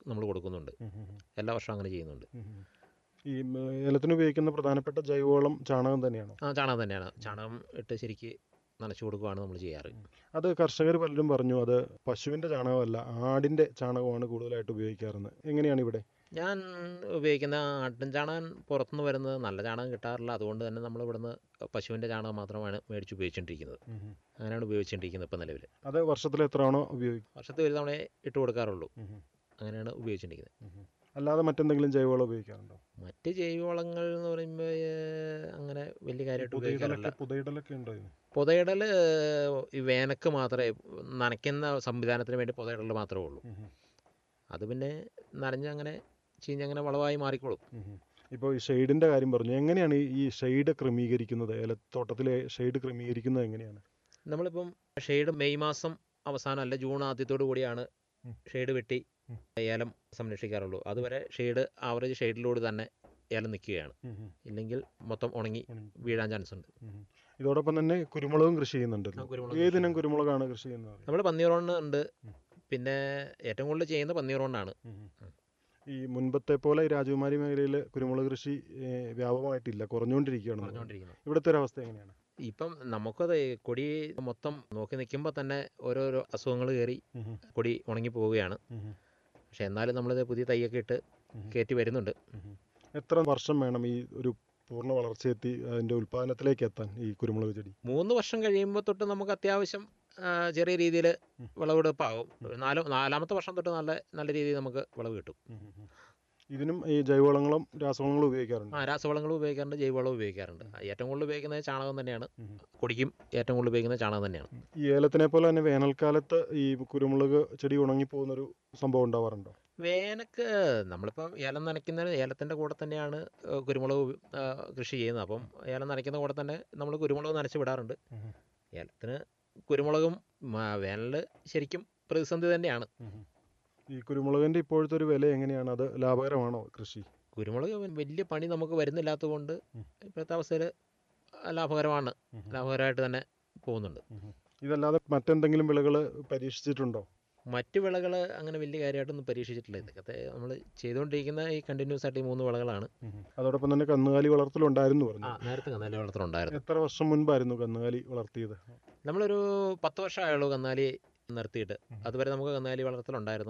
നമ്മൾ കൊടുക്കുന്നുണ്ട് എല്ലാ വർഷവും അങ്ങനെ ചെയ്യുന്നുണ്ട് ഈ ഉം, ഏലത്തിന് ഉപയോഗിക്കുന്ന പ്രധാനപ്പെട്ട ജൈവവളം ചാണകം തന്നെയാണോ ആ ചാണകം തന്നെയാണ് ചാണകം ഇട്ട് ശരിക്ക് നനച്ചു കൊടുക്കുകയാണ് നമ്മൾ ചെയ്യാറ് അത് കർഷകർ പലരും പറഞ്ഞു അത് പശുവിൻ്റെ ചാണകമല്ല ആടിൻ്റെ ചാണകമാണ് കൂടുതലായിട്ട് ഉപയോഗിക്കാറെന്ന് എങ്ങനെയാണ് ഇവിടെ ഞാൻ ഉപയോഗിക്കുന്ന ആട്ടിൻ ചാണകം പുറത്തുനിന്ന് വരുന്നത് നല്ല ചാണകം കിട്ടാറില്ല അതുകൊണ്ട് തന്നെ നമ്മൾ ഇവിടുന്ന് പശുവിൻ്റെ ചാണകം മാത്രമാണ് മേടിച്ച് ഉപയോഗിച്ചുകൊണ്ടിരിക്കുന്നത് അങ്ങനെയാണ് ഉപയോഗിച്ചുകൊണ്ടിരിക്കുന്നത് ഇപ്പം നിലവിൽ അത് വർഷത്തിൽ എത്ര ആണോ ഉപയോഗിക്കും വർഷത്തിൽ ഒരു തവണ ഇട്ട് കൊടുക്കാറുള്ളൂ അങ്ങനെയാണ് ഉപയോഗിച്ചുകൊണ്ടിരിക്കുന്നത് അല്ലാതെ മറ്റെന്തെങ്കിലും ജൈവവളം ഉപയോഗിക്കാറുണ്ടോ മറ്റ് ജൈവവളങ്ങൾ എന്ന് പറയുമ്പോൾ അങ്ങനെ വലിയ കാര്യമായിട്ട് ഉപയോഗിക്കാറില്ല പുതയിടലൊക്കെ പുതയിടലൊക്കെ ഉണ്ടോ ഇതിന് പുതയിടൽ ഈ വേനക്ക് മാത്രമേ നനയ്ക്കുന്ന സംവിധാനത്തിന് വേണ്ടി പുതയിടൽ മാത്രമേ ഉള്ളൂ അത് പിന്നെ നനഞ്ഞ് അങ്ങനെ ചീഞ്ഞങ്ങനെ വളമായി മാറിക്കോളും ഇപ്പോൾ ഈ ഷെയ്ഡിൻ്റെ കാര്യം പറഞ്ഞു എങ്ങനെയാണ് ഈ- ഈ ഷെയ്ഡ് ക്രമീകരിക്കുന്നത് ഏലത്തോട്ടത്തിലെ ഷെയ്ഡ് ക്രമീകരിക്കുന്നത് എങ്ങനെയാണ് നമ്മളിപ്പം ഷെയ്ഡ് മെയ് മാസം അവസാനം അല്ല ജൂൺ ആദ്യത്തോടു കൂടിയാണ് ഉം. ഷെയ്ഡ് വെട്ടി ഏലം സംരക്ഷിക്കാറുള്ളൂ അതുവരെ ഷെയ്ഡ് ആവറേജ് ഷെയ്ഡിലൂടെ തന്നെ ഏലം നിൽക്കുകയാണ് ഇല്ലെങ്കിൽ മൊത്തം ഉണങ്ങി ഉണങ്ങി. വീഴാൻ ചാൻസ് ഉണ്ട് ഇതോടൊപ്പം തന്നെ കുരുമുളകും കൃഷി ചെയ്യുന്നുണ്ടല്ലോ ആ, കുരുമുളക് ഏതിനം കുരുമുളകാണ് കൃഷി ചെയ്യുന്നത് നമ്മൾ പന്നീറോണ് ഉണ്ട് ഉം. പിന്നെ ഏറ്റവും കൂടുതൽ ചെയ്യുന്നത് പന്നീറോണ്ടാണ് ഈ മുൻപത്തെ പോലെ ഈ രാജകുമാരി മേഖലയിൽ കുരുമുളക് കൃഷി ഏ, വ്യാപകമായിട്ടില്ല കുറഞ്ഞുകൊണ്ടിരിക്കുകയാണ് പറഞ്ഞുകൊണ്ടിരിക്കുന്നത് ഇവിടുത്തെ ഒരു അവസ്ഥ എങ്ങനെയാണ് ഇപ്പം നമുക്കത് കൊടി മൊത്തം നോക്കി നിൽക്കുമ്പോൾ തന്നെ ഓരോരോ അസുഖങ്ങൾ കയറി കൊടി ഉണങ്ങി പോവുകയാണ് പക്ഷെ എന്നാലും നമ്മളിത് പുതിയ തൈയൊക്കെ ഇട്ട് കയറ്റി വരുന്നുണ്ട് എത്ര വർഷം വേണം ഈ ഒരു പൂർണ്ണ വളർച്ചയെത്തി അതിന്റെ ഉൽപാദനത്തിലേക്ക് എത്താൻ ഈ കുരുമുളക് ചെടി മൂന്ന് വർഷം കഴിയുമ്പോൾ തൊട്ട് നമുക്ക് അത്യാവശ്യം ആ, ചെറിയ രീതിയിൽ വിളവെടുപ്പാകും ഒരു നാല് നാലാമത്തെ വർഷം തൊട്ട് നല്ല നല്ല രീതിയിൽ നമുക്ക് വിളവ് കിട്ടും ഇതിനും ഈ ജൈവവളങ്ങളും രാസവളങ്ങളും ഉപയോഗിക്കാറുണ്ട് ആ രാസവളങ്ങളും ഉപയോഗിക്കാറുണ്ട് ജൈവവളം ഉപയോഗിക്കാറുണ്ട് ആ, ഏറ്റവും കൂടുതൽ ഉപയോഗിക്കുന്നത് ചാണകം തന്നെയാണ് കൊടിക്കും ഏറ്റവും കൂടുതൽ ഉപയോഗിക്കുന്നത് ചാണകം തന്നെയാണ് ഈ ഏലത്തിനെ പോലെ തന്നെ വേനൽക്കാലത്ത് ഈ കുരുമുളക് ചെടി ഉണങ്ങിപ്പോകുന്നൊരു സംഭവം ഉണ്ടാവാറുണ്ടോ വേനക്ക് നമ്മളിപ്പം ഏലം നനയ്ക്കുന്നതിന് ഏലത്തിൻ്റെ കൂടെ തന്നെയാണ് ഏഹ്, കുരുമുളക് ഉപ- ആ, കൃഷി ചെയ്യുന്നത് അപ്പം ഏലം നനയ്ക്കുന്ന കൂടെ തന്നെ നമ്മൾ കുരുമുളക് നനച്ച് വിടാറുണ്ട് ഏലത്തിന് കുരുമുളകും വേനൽ ശരിക്കും പ്രതിസന്ധി തന്നെയാണ് ഈ കുരുമുളകിന്റെ ഇപ്പോഴത്തെ ഒരു വില എങ്ങനെയാണ് അത് ലാഭകരമാണോ കൃഷി കുരുമുളക് വലിയ പണി നമുക്ക് വരുന്നില്ലാത്തത് കൊണ്ട് ഇപ്പോഴത്തെ അവസ്ഥയിൽ ലാഭകരമാണ് ലാഭകരമായിട്ട് തന്നെ പോകുന്നുണ്ട് ഇതല്ലാതെ മറ്റെന്തെങ്കിലും വിളകൾ പരീക്ഷിച്ചിട്ടുണ്ടോ മറ്റ് വിളകൾ അങ്ങനെ വലിയ കാര്യമായിട്ടൊന്നും പരീക്ഷിച്ചിട്ടില്ല ഇതൊക്കെ നമ്മൾ ചെയ്തുകൊണ്ടിരിക്കുന്ന ഈ കണ്ടിന്യൂസ് ആയിട്ട് ഈ മൂന്ന് വിളകളാണ് അതോടൊപ്പം തന്നെ കന്നുകാലി വളർത്തലുണ്ടായിരുന്നു ആ പറഞ്ഞു നേരത്തെ കന്നാലി വളർത്തലുണ്ടായിരുന്നു എത്ര വർഷം മുൻപായിരുന്നു കന്നുകാലി വളർത്തിയത് നമ്മളൊരു പത്ത് വർഷമായുള്ളൂ കന്നാലി നിർത്തിയിട്ട് അതുവരെ നമുക്ക് കന്നാലി വളർത്തലുണ്ടായിരുന്നു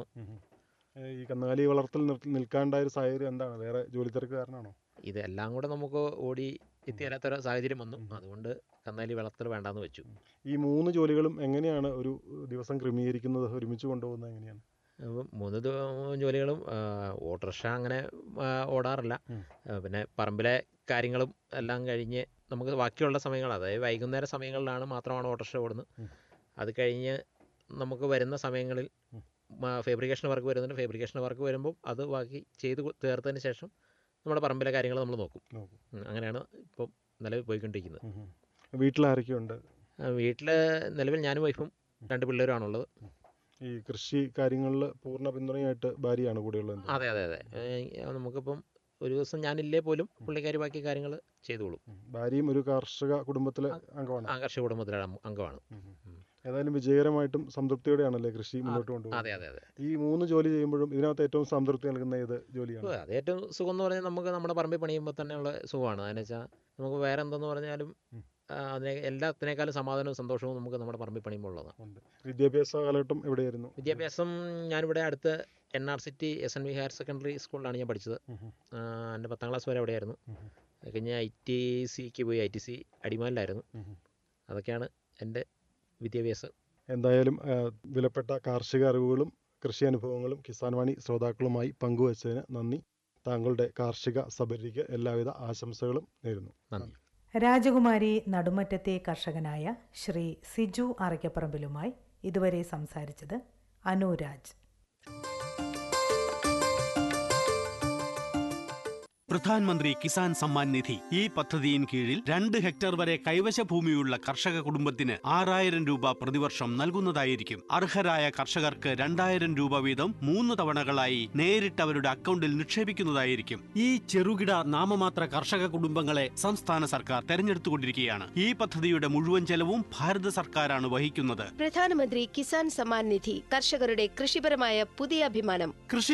ഏ, ഈ കന്നുകാലി വളർത്തൽ നിർ- നിൽക്കാണ്ടായ ഒരു സാഹചര്യം എന്താണ് വേറെ ജോലി തിരക്ക് കാരണമാണോ ഇതെല്ലാം കൂടെ നമുക്ക് ഓടി എത്തിയാലാത്തൊരു സാഹചര്യം വന്നു അതുകൊണ്ട് കന്നാലി വളർത്തൽ വേണ്ടാന്ന് വെച്ചു ഈ മൂന്ന് ജോലികളും എങ്ങനെയാണ് ഒരു ദിവസം ക്രമീകരിക്കുന്നത് ഒരുമിച്ച് കൊണ്ടുപോകുന്നത് എങ്ങനെയാണ് അപ്പം മൂന്ന് ദിവ- ജോലികളും ആ, ഓട്ടോറിക്ഷ അങ്ങനെ ആ, ഓടാറില്ല ഉം. ആ, പിന്നെ പറമ്പിലെ കാര്യങ്ങളും എല്ലാം കഴിഞ്ഞ് നമുക്ക് ബാക്കിയുള്ള സമയങ്ങൾ അതായത് വൈകുന്നേര സമയങ്ങളിലാണ് മാത്രമാണ് ഓട്ടോറിക്ഷ ഓടുന്നത് ഉം. അത് കഴിഞ്ഞ് നമുക്ക് വരുന്ന സമയങ്ങളിൽ ഉം. ഫാബ്രിക്കേഷൻ വർക്ക് വരുന്നുണ്ട് ഫാബ്രിക്കേഷൻ വർക്ക് വരുമ്പോൾ അത് ബാക്കി ചെയ്ത് കൊ- തീർത്തതിന് ശേഷം നമ്മുടെ പറമ്പിലെ കാര്യങ്ങൾ നമ്മൾ നോക്കും നോക്കും ഉം, അങ്ങനെയാണ് ഇപ്പം നിലവിൽ പോയിക്കൊണ്ടിരിക്കുന്നത് വീട്ടിൽ ആരൊക്കെയുണ്ട് വീട്ടിൽ നിലവിൽ ഞാനും വൈഫും രണ്ട് പിള്ളേരുമാണുള്ളത് ഈ കൃഷി കാര്യങ്ങളിൽ പൂർണ്ണ പിന്തുണയായിട്ട് ഭാര്യയാണ് കൂടെയുള്ളത് അതെ അതെ അതെ ഏഹ് നമുക്കിപ്പം ഒരു ദിവസം ഞാനില്ലേ പോലും പുള്ളിക്കാരി ബാക്കി കാര്യങ്ങൾ ചെയ്തോളും ഭാര്യയും ഒരു കാർഷിക കുടുംബത്തിലെ അംഗമാണ് ആകർഷക കുടുംബത്തിലെ അം- അംഗമാണ് ഏതായാലും വിജയകരമായിട്ടും സംതൃപ്തിയോടെയാണല്ലേ കൃഷി മുന്നോട്ട് കൊണ്ടുപോകുന്നത് അതെ അതെ അതെ ഈ മൂന്ന് ജോലി ചെയ്യുമ്പോഴും ഇതിനകത്ത് ഏറ്റവും സംതൃപ്തി നൽകുന്ന ഏത് ജോലിയാണ് ഓ, അത് ഏറ്റവും സുഖം എന്ന് പറഞ്ഞാൽ നമുക്ക് നമ്മുടെ പറമ്പിൽ പണിയുമ്പോൾ തന്നെയുള്ള സുഖമാണ് അതെന്ന് വെച്ചാൽ നമുക്ക് വേറെ എന്തെന്ന് പറഞ്ഞാലും ഉം. ആ, അതിനെ എല്ലാത്തിനേക്കാളും സമാധാനവും സന്തോഷവും നമുക്ക് നമ്മുടെ പറമ്പിൽ പണിയുമ്പോൾ ഉള്ളതാണ് ഉണ്ട് വിദ്യാഭ്യാസ കാലഘട്ടം എവിടെയായിരുന്നു വിദ്യാഭ്യാസം ഞാനിവിടെ അടുത്ത് N R city S N V higher secondary സ്കൂളിലാണ് ഞാൻ പഠിച്ചത് ഉം ഉം. ആ, എൻ്റെ പത്താം ക്ലാസ് വരെ അവിടെയായിരുന്നു ഉം ഉം. അത് കഴിഞ്ഞ് ഐ ടി സിക്ക് പോയി ഐ ടി സി അടിമാലിലായിരുന്നു ഉം ഉം. അതൊക്കെയാണ് എൻ്റെ വിദ്യാഭ്യാസം എന്തായാലും ആ, വിലപ്പെട്ട കാർഷിക അറിവുകളും കൃഷി അനുഭവങ്ങളും കിസാൻ വാണി ശ്രോതാക്കളുമായി പങ്കുവച്ചതിന് നന്ദി താങ്കളുടെ കാർഷിക സബരിക്ക് എല്ലാവിധ ആശംസകളും നേരുന്നു നന്ദി രാജകുമാരി നടുമറ്റത്തെ കർഷകനായ ശ്രീ സിജു അറയ്ക്കപ്പറമ്പിലുമായി ഇതുവരെ സംസാരിച്ചത് അനുരാജ് പ്രധാൻമന്ത്രി കിസാൻ സമ്മാൻ നിധി ഈ പദ്ധതിയിൻ കീഴിൽ രണ്ട് ഹെക്ടർ വരെ കൈവശ ഭൂമിയുള്ള കർഷക കുടുംബത്തിന് ആറായിരം രൂപ പ്രതിവർഷം നൽകുന്നതായിരിക്കും അർഹരായ കർഷകർക്ക് രണ്ടായിരം രൂപ വീതം മൂന്ന് തവണകളായി നേരിട്ട് അവരുടെ അക്കൗണ്ടിൽ നിക്ഷേപിക്കുന്നതായിരിക്കും ഈ ചെറുകിട നാമമാത്ര കർഷക കുടുംബങ്ങളെ സംസ്ഥാന സർക്കാർ തെരഞ്ഞെടുത്തുകൊണ്ടിരിക്കുകയാണ് ഈ പദ്ധതിയുടെ മുഴുവൻ ചെലവും ഭാരത സർക്കാരാണ് വഹിക്കുന്നത് പ്രധാനമന്ത്രി കിസാൻ സമ്മാൻ നിധി കർഷകരുടെ കൃഷിപരമായ പുതിയ അഭിമാനം കൃഷി